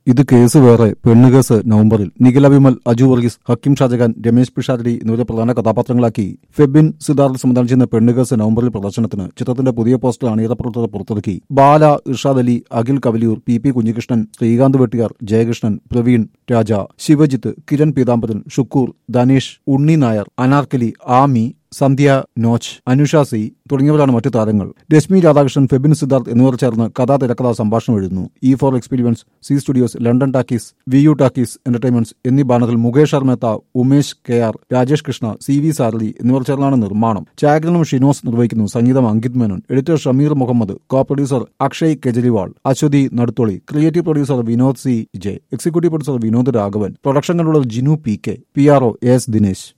ഇത് കേസ് വേറെ പെണ്ണുകേസ് നവംബറിൽ നിഖില വിമൽ അജു വർഗീസ് ഹക്കിം ഷാജഹാൻ രമേശ് പിഷാരടി എന്നിവരെ പ്രധാന കഥാപാത്രങ്ങളാക്കി ഫെബിൻ സിദ്ധാർത്ഥ് സംവിധാനം ചെയ്യുന്ന പെണ്ണുകേസ് നവംബറിൽ പ്രദർശനത്തിന് ചിത്രത്തിന്റെ പുതിയ പോസ്റ്റർ അണിയറപ്പുറത്ത് പുറത്തിറക്കി ബാല ഇർഷാദ് അലി അഖിൽ കവലിയൂർ പി പി കുഞ്ഞികൃഷ്ണൻ ശ്രീകാന്ത് വെട്ടിയാർ ജയകൃഷ്ണൻ പ്രവീൺ രാജ ശിവജിത്ത് കിരൺ പീതാംബരൻ ഷുക്കൂർ ധനേഷ് ഉണ്ണി നായർ അനാർക്കലി ആമി സന്ധ്യ നോച്ച് അനുഷ സി തുടങ്ങിയവരാണ് മറ്റു താരങ്ങൾ രശ്മി രാധാകൃഷ്ണൻ ഫെബിൻ സിദ്ധാർത്ഥ് എന്നിവർ ചേർന്ന് കഥാ തിരക്കഥാ സംഭാഷണം എഴുതുന്നു E four experience C studios London talkies V U talkies entertainments എന്നീ ബാനറിൽ Mukesh അർമേത്ത Umesh K R Rajesh Krishna C V സാരഥി എന്നിവർ ചേർന്നാണ് നിർമ്മാണം ഛായാഗ്രഹണം ഷിനോസ് നിർവഹിക്കുന്നു സംഗീതം Ankit Menon editor Shameer Muhammad co producer Akshay Kejriwal Aswathy നടുത്തോളി creative producer Vinod C J executive producer Vinod Raghavan production controller Jinu P K P R O S Dinesh